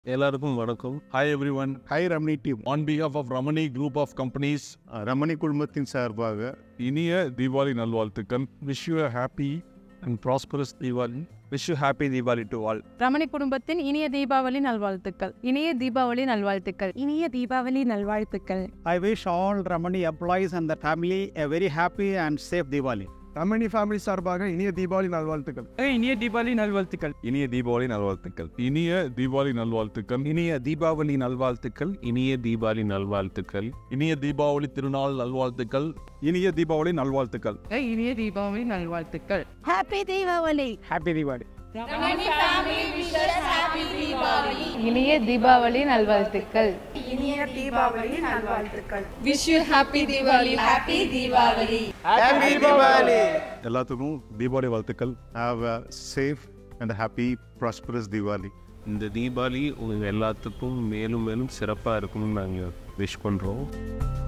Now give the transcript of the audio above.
எல்லாருக்கும் வணக்கம் hi everyone hi Ramani team on behalf of Ramani group of companies Ramani குழுமத்தின் சார்பாக இனிய தீபாவளி நல்வாழ்த்துக்கள் wish you happy and prosperous Deepavali wish you happy Deepavali to all Ramani குடும்பத்தின் இனிய தீபாவளி நல்வாழ்த்துக்கள் இனிய தீபாவளி நல்வாழ்த்துக்கள் இனிய தீபாவளி நல்வாழ்த்துக்கள் I wish all Ramani employees and their family a very happy and safe Diwali. Ramani family சார்பாக இனிய தீபாவளி நல்வாழ்த்துக்கள் இனிய தீபாவளி நல்வாழ்த்துக்கள் இனிய தீபாவளி நல்வாழ்த்துக்கள் இனிய தீபாவளி நல்வாழ்த்துக்கள் இனிய தீபாவளி நல்வாழ்த்துக்கள் இனிய தீபாவளி நல்வாழ்த்துக்கள் இனிய தீபாவளி திருநாள் நல்வாழ்த்துக்கள் இனிய தீபாவளி நல்வாழ்த்துக்கள் இனிய தீபாவளி நல்வாழ்த்துக்கள் ஹாப்பி தீபாவளி Happy Diwali. இனிய தீபாவளி நல்வாழ்த்துக்கள் இனிய தீபாவளி நல்வாழ்த்துக்கள் wish you happy Deepavali happy எல்லாத்துக்கும் தீபாவளி வாழ்த்துக்கள் have a safe and happy prosperous Deepavali இந்த தீபாவளி உங்கள் எல்லாத்துக்கும் மேலும் மேலும் சிறப்பாக இருக்கணும்னு நாங்கள் விஷ் பண்ணுறோம்